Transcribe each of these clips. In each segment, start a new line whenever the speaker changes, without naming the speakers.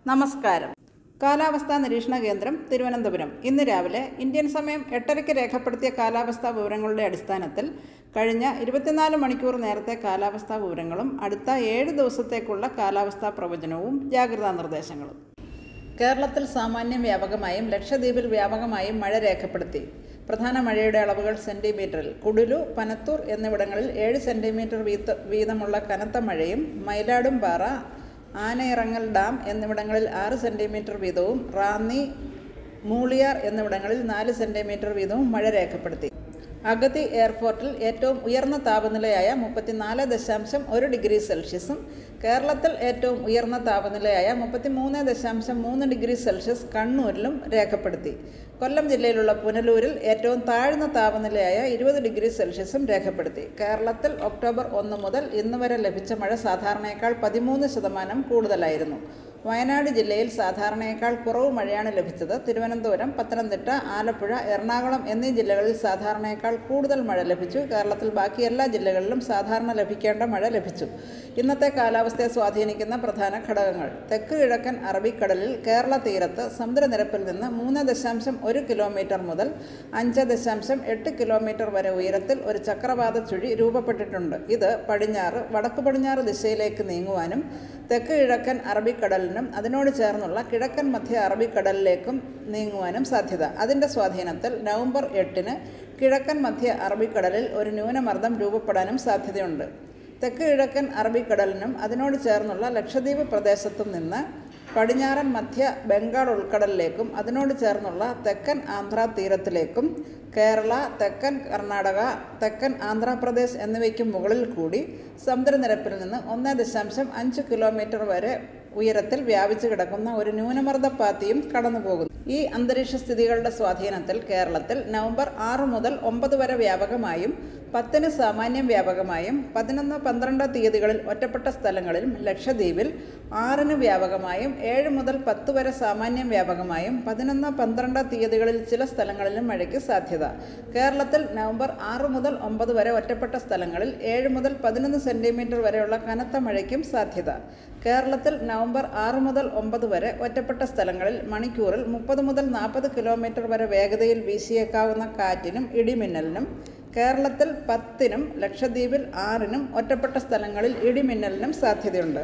നമസ്കാരം കാലാവസ്ഥാ നിരീക്ഷണ കേന്ദ്രം തിരുവനന്തപുരം ഇന്ന് രാവിലെ ഇന്ത്യൻ സമയം എട്ടരയ്ക്ക് രേഖപ്പെടുത്തിയ കാലാവസ്ഥാ വിവരങ്ങളുടെ അടിസ്ഥാനത്തിൽ കഴിഞ്ഞ ഇരുപത്തിനാല് മണിക്കൂർ നേരത്തെ കാലാവസ്ഥാ വിവരങ്ങളും അടുത്ത ഏഴ് ദിവസത്തേക്കുള്ള കാലാവസ്ഥാ പ്രവചനവും ജാഗ്രതാ നിർദ്ദേശങ്ങളും കേരളത്തിൽ സാമാന്യം വ്യാപകമായും ലക്ഷദ്വീപിൽ വ്യാപകമായും മഴ രേഖപ്പെടുത്തി പ്രധാന മഴയുടെ അളവുകൾ സെൻറ്റിമീറ്ററിൽ കുടുലു പനത്തൂർ എന്നിവിടങ്ങളിൽ ഏഴ് സെൻറ്റിമീറ്റർ വീത വീതമുള്ള കനത്ത മഴയും മയിലാടും പാറ ആനയിറങ്ങൽ ഡാം എന്നിവിടങ്ങളിൽ ആറ് സെൻറ്റിമീറ്റർ വീതവും റാന്നി മൂളിയാർ എന്നിവിടങ്ങളിൽ നാല് സെൻറ്റിമീറ്റർ വീതവും മഴ രേഖപ്പെടുത്തി അഗതി എയർപോർട്ടിൽ ഏറ്റവും ഉയർന്ന താപനിലയായ മുപ്പത്തിനാല് ദശാംശം ഒരു ഡിഗ്രി സെൽഷ്യസും കേരളത്തിൽ ഏറ്റവും ഉയർന്ന താപനിലയായ മുപ്പത്തിമൂന്ന് ദശാംശം മൂന്ന് ഡിഗ്രി സെൽഷ്യസ് കണ്ണൂരിലും രേഖപ്പെടുത്തി കൊല്ലം ജില്ലയിലുള്ള പുനലൂരിൽ ഏറ്റവും താഴ്ന്ന താപനിലയായ ഇരുപത് ഡിഗ്രി സെൽഷ്യസും രേഖപ്പെടുത്തി കേരളത്തിൽ ഒക്ടോബർ ഒന്ന് മുതൽ ഇന്ന് വരെ ലഭിച്ച മഴ സാധാരണയേക്കാൾ പതിമൂന്ന് ശതമാനം കൂടുതലായിരുന്നു വയനാട് ജില്ലയിൽ സാധാരണയേക്കാൾ കുറവ് മഴയാണ് ലഭിച്ചത് തിരുവനന്തപുരം പത്തനംതിട്ട ആലപ്പുഴ എറണാകുളം എന്നീ ജില്ലകളിൽ സാധാരണയേക്കാൾ കൂടുതൽ മഴ ലഭിച്ചു കേരളത്തിൽ ബാക്കി എല്ലാ ജില്ലകളിലും സാധാരണ ലഭിക്കേണ്ട മഴ ലഭിച്ചു ഇന്നത്തെ കാലാവസ്ഥയെ സ്വാധീനിക്കുന്ന പ്രധാന ഘടകങ്ങൾ തെക്ക് കിഴക്കൻ അറബിക്കടലിൽ കേരള തീരത്ത് സമുദ്രനിരപ്പിൽ നിന്ന് മൂന്ന് ദശാംശം ഒരു കിലോമീറ്റർ മുതൽ അഞ്ച് ദശാംശം എട്ട് കിലോമീറ്റർ വരെ ഉയരത്തിൽ ഒരു ചക്രവാത ചുഴി രൂപപ്പെട്ടിട്ടുണ്ട് ഇത് പടിഞ്ഞാറ് വടക്ക് പടിഞ്ഞാറ് ദിശയിലേക്ക് നീങ്ങുവാനും തെക്ക് കിഴക്കൻ അറബിക്കടലിനും അതിനോട് ചേർന്നുള്ള കിഴക്കൻ മധ്യ അറബിക്കടലിലേക്കും നീങ്ങുവാനും സാധ്യത അതിൻ്റെ സ്വാധീനത്തിൽ നവംബർ എട്ടിന് കിഴക്കൻ മധ്യ അറബിക്കടലിൽ ഒരു ന്യൂനമർദ്ദം രൂപപ്പെടാനും സാധ്യതയുണ്ട് തെക്ക് കിഴക്കൻ അറബിക്കടലിനും അതിനോട് ചേർന്നുള്ള ലക്ഷദ്വീപ് പ്രദേശത്തും നിന്ന് പടിഞ്ഞാറൻ മധ്യ ബംഗാൾ ഉൾക്കടലിലേക്കും അതിനോട് ചേർന്നുള്ള തെക്കൻ ആന്ധ്ര തീരത്തിലേക്കും കേരള തെക്കൻ കർണാടക തെക്കൻ ആന്ധ്രാപ്രദേശ് എന്നിവയ്ക്കും മുകളിൽ കൂടി സമുദ്രനിരപ്പിൽ നിന്ന് ഒന്ന് ദശാംശം അഞ്ച് കിലോമീറ്റർ വരെ ഉയരത്തിൽ വ്യാപിച്ചു കിടക്കുന്ന ഒരു ന്യൂനമർദ്ദപ്പാത്തിയും കടന്നുപോകുന്നു ഈ അന്തരീക്ഷ സ്ഥിതികളുടെ സ്വാധീനത്തിൽ കേരളത്തിൽ നവംബർ ആറ് മുതൽ ഒമ്പത് വരെ വ്യാപകമായും പത്തിന് സാമാന്യം വ്യാപകമായും പതിനൊന്ന് പന്ത്രണ്ട് തീയതികളിൽ ഒറ്റപ്പെട്ട സ്ഥലങ്ങളിലും ലക്ഷദ്വീപിൽ ആറിന് വ്യാപകമായും ഏഴ് മുതൽ പത്ത് വരെ സാമാന്യം വ്യാപകമായും പതിനൊന്ന് പന്ത്രണ്ട് തീയതികളിൽ ചില സ്ഥലങ്ങളിലും മഴയ്ക്ക് സാധ്യത കേരളത്തിൽ നവംബർ ആറ് മുതൽ ഒമ്പത് വരെ ഒറ്റപ്പെട്ട സ്ഥലങ്ങളിൽ ഏഴ് മുതൽ പതിനൊന്ന് സെൻറ്റിമീറ്റർ വരെയുള്ള കനത്ത മഴയ്ക്കും സാധ്യത കേരളത്തിൽ നവംബർ ആറ് മുതൽ ഒമ്പത് വരെ ഒറ്റപ്പെട്ട സ്ഥലങ്ങളിൽ മണിക്കൂറിൽ മുപ്പത് മുതൽ നാൽപ്പത് കിലോമീറ്റർ വരെ വേഗതയിൽ വീശിയേക്കാവുന്ന കാറ്റിനും ഇടിമിന്നലിനും കേരളത്തിൽ പത്തിനും ലക്ഷദ്വീപിൽ ആറിനും ഒറ്റപ്പെട്ട സ്ഥലങ്ങളിൽ ഇടിമിന്നലിനും സാധ്യതയുണ്ട്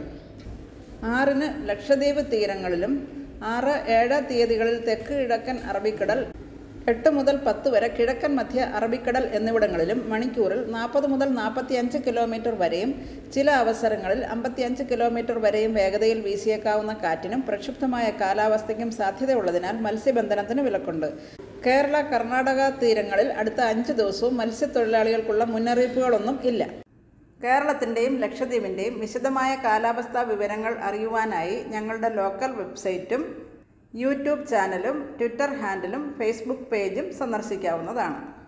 ആറിന് ലക്ഷദ്വീപ് തീരങ്ങളിലും ആറ് ഏഴ് തീയതികളിൽ തെക്ക് കിഴക്കൻ അറബിക്കടൽ എട്ട് മുതൽ പത്ത് വരെ കിഴക്കൻ മധ്യ അറബിക്കടൽ എന്നിവിടങ്ങളിലും മണിക്കൂറിൽ നാൽപ്പത് മുതൽ നാൽപ്പത്തിയഞ്ച് കിലോമീറ്റർ വരെയും ചില അവസരങ്ങളിൽ അമ്പത്തിയഞ്ച് കിലോമീറ്റർ വരെയും വേഗതയിൽ വീശിയേക്കാവുന്ന കാറ്റിനും പ്രക്ഷുബ്ധമായ കാലാവസ്ഥയ്ക്കും സാധ്യതയുള്ളതിനാൽ മത്സ്യബന്ധനത്തിന് വിലക്കുണ്ട് കേരള കർണാടക തീരങ്ങളിൽ അടുത്ത അഞ്ച് ദിവസവും മത്സ്യത്തൊഴിലാളികൾക്കുള്ള മുന്നറിയിപ്പുകളൊന്നും ഇല്ല കേരളത്തിൻ്റെയും ലക്ഷദ്വീപിൻ്റെയും വിശദമായ കാലാവസ്ഥാ വിവരങ്ങൾ അറിയുവാനായി ഞങ്ങളുടെ ലോക്കൽ വെബ്സൈറ്റും യൂട്യൂബ് ചാനലും ട്വിറ്റർ ഹാൻഡിലും ഫേസ്ബുക്ക് പേജും സന്ദർശിക്കാവുന്നതാണ്